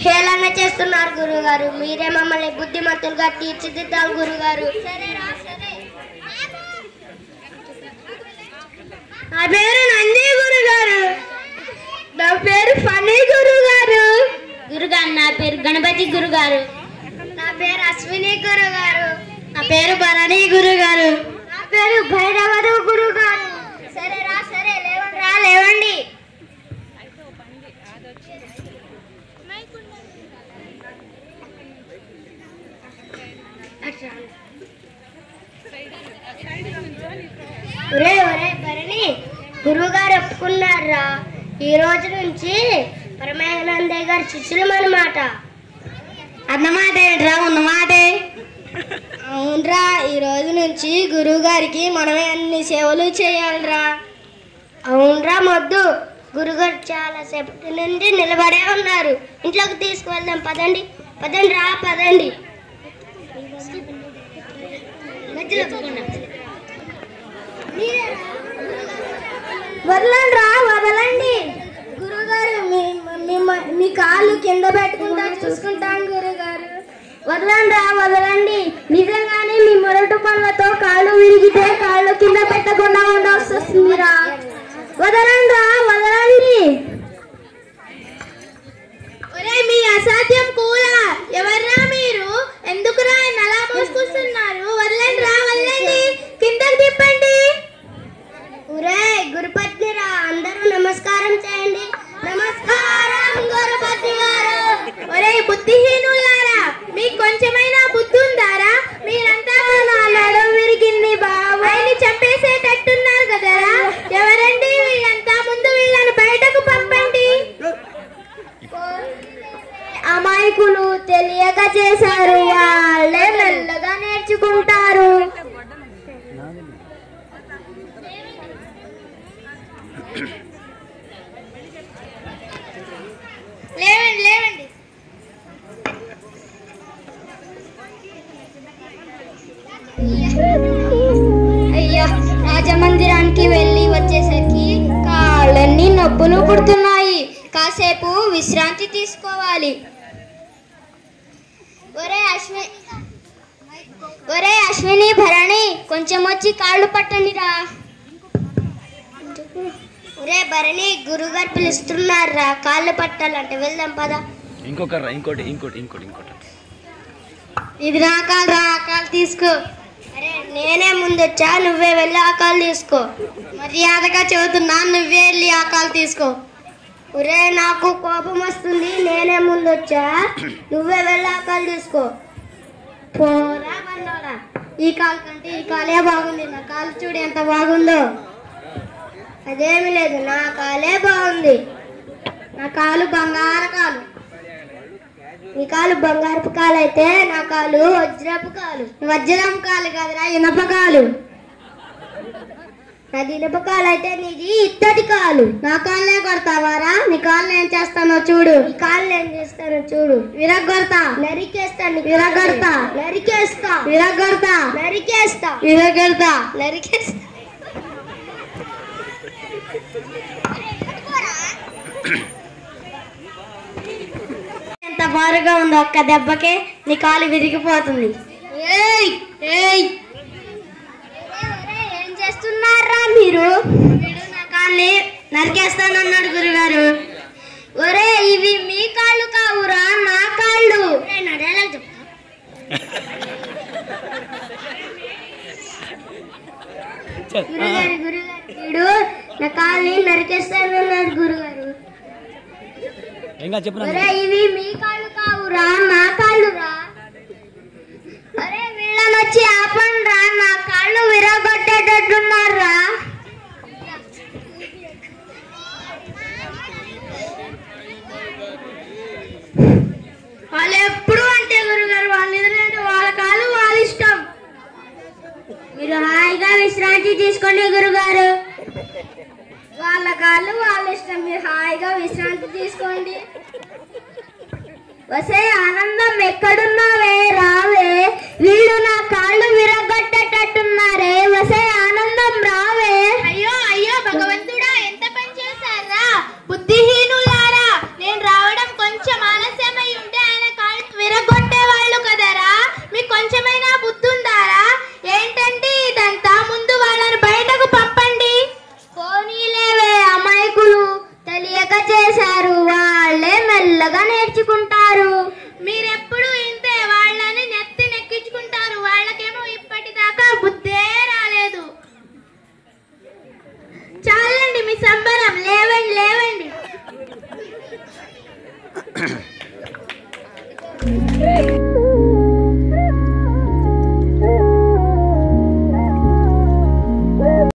హేళన చేస్తున్నారు గురుగారు మీరే మమ్మల్ని బుద్ధిమంతులుగా తీర్చిదిద్దాం గురుగారు నా పేరు నంది గురుగారు నా పేరు ఫనీ గురుగారు గురుగారు నా పేరు గణపతి గురుగారు నా పేరు అశ్విని గురుగారు నా పేరు భరణి గురుగారు నా పేరు భైరవరు గురుగారు సరే రా సరే లేవండి రా లేవండి ఒరే ఒరే భరణి గురువుగారు ఒప్పుకున్నారా ఈ రోజు నుంచి పరమానందయ్య గారి శిష్యులం అన్నమాట అన్నమాట ఏంట్రా ఉన్నమాటే అవునరా ఈ రోజు నుంచి గురువు గారికి మనమే అన్ని సేవలు చేయాలిరా అవునరా మొద్దు గురుగారు చాలా సేపటి నుండి నిలబడే ఉన్నారు ఇంట్లోకి తీసుకువెళ్దాం పదండి పదండి రా పదండి మధ్యలో కూర్చున్నాం. వదలండి రా వదలండి గురుగారు మీ మీ- మీ కాళ్ళు కింద పెట్టుకుంటా చూసుకుంటాం గురుగారు వదలండి రా వదలండి నిజంగానే మీ మొరటు పనులతో కాళ్ళు విరిగితే కాళ్ళు కింద పెట్టకుండా ఉండాల్సి వస్తుందిరా వదలండి రా వదలండి ఒరే మీ అసాధ్యం కూడా ఎవర్రా మీరు ఎందుకురా ఆయన అలా మోసుకొస్తున్నారు వదలండి రా వదలండి కిందకి తిప్పండి ఒరే గురుపత్ని రా అందరూ నమస్కారం చేయండి నమస్కారం గురుపతి గారు ఒరే బుద్ధిహీనులారా మీకు కొంచెమైనా బుద్ధి ఉందారా మీరంతా నా నడుం విరిగింది బాబు ఆయన్ని చంపేసేటట్టున్నారు కదరా ఎవరండి వీళ్ళంతా ముందు వీళ్ళని బయటకు పంపండి అమాయకులు తెలియక చేశారు వాళ్ళే మెల్లగా నేర్చుకుంటారు లేవండి లేవండి అయ్యా రాజమందిరానికి వెళ్ళి వచ్చేసరికి కాళ్ళన్నీ నొప్పులు పుడుతున్నాయి కాసేపు విశ్రాంతి తీసుకోవాలి ఒరే అశ్వి ఒరే అశ్విని భరణి కొంచెం వచ్చి కాళ్ళు పట్టండిరా ఒరే భరణి గురుగారు పిలుస్తున్నారా కాళ్ళు పట్టాలంటే వెళ్దాం పదా ఇంకొక రా ఇంకోటి ఇంకోటి ఇంకోటి ఇంకోటి ఇది నా కాలు రా ఆ కాలు తీసుకో అరే నేనే ముందొచ్చా నువ్వే వెళ్ళి ఆ కాలు తీసుకో మర్యాదగా చెబుతున్నా నువ్వే వెళ్ళి ఆ కాలు తీసుకో ఒరే నాకు కోపం వస్తుంది నేనే ముందొచ్చా నువ్వే వెళ్ళి ఆ కాలు తీసుకో పోరా బండోడా ఈ కాలు కంటే ఈ కాలే బాగుంది నా కాలు చూడు ఎంత బాగుందో అదేమి లేదు నా కాలే బాగుంది నా కాలు బంగారు కాలు నీ కాలు బంగారపు కాలు అయితే నా కాలు వజ్రపు కాలు వజ్రం కాలు కాదురా ఇనప కాలు నాది ఇనప కాలు అయితే నీది ఇత్తడి కాలు నా కాళ్ళే కొడతావారా నీ కాళ్ళు ఏం చేస్తానో చూడు నీ కాళ్ళు ఏం చేస్తానో చూడు విరగొడతా నరికేస్తాను విరగొడతా నరికేస్తా విరగొడతా నరికేస్తా విరగొడతా నరికేస్తా ఎంత బారుగా ఉందో ఒక్క దెబ్బకే నీ కాలు విరిగిపోతుంది ఏయ్ ఏయ్ ఏం చేస్తున్నారా మీరు వీడు నా కాళ్ళని నరికేస్తానన్నాడు గురుగారు ఒరే ఇవి మీ కాళ్ళు కావురా నా కాళ్ళు గురుగారు గురుగారు వీడు నా కాళ్ళని నరికేస్తానన్నాడు గురుగారు ఇంకా చెప్పు ఒరే ఇవి మీ కాళ్ళు కావురా నా కాళ్ళురా అరే వీళ్ళని వచ్చి ఆపండ్రా నా కాళ్ళు విరగొట్టేటట్టున్నారా వాళ్ళు ఎప్పుడు అంటే గురుగారు వాళ్ళ ఎదురంటే వాళ్ళ కాళ్ళు వాళ్ళ ఇష్టం మీరు హాయిగా విశ్రాంతి తీసుకోండి గురుగారు వాళ్ళ కాళ్ళు వాళ్ళ ఇష్టం మీరు హాయిగా విశ్రాంతి తీసుకోండి వసే ఆనందం ఎక్కడున్నావే రావే వీళ్ళు నా కాళ్ళు విరగొట్టేటట్టున్నారే వసే ఆనందం రావే అయ్యో అయ్యో భగవంతుడా ఎంత పని చేశారా బుద్ధిహీనులారా నేను రావడం కొంచెం ఆలస్యమై తెచ్చుకుంటా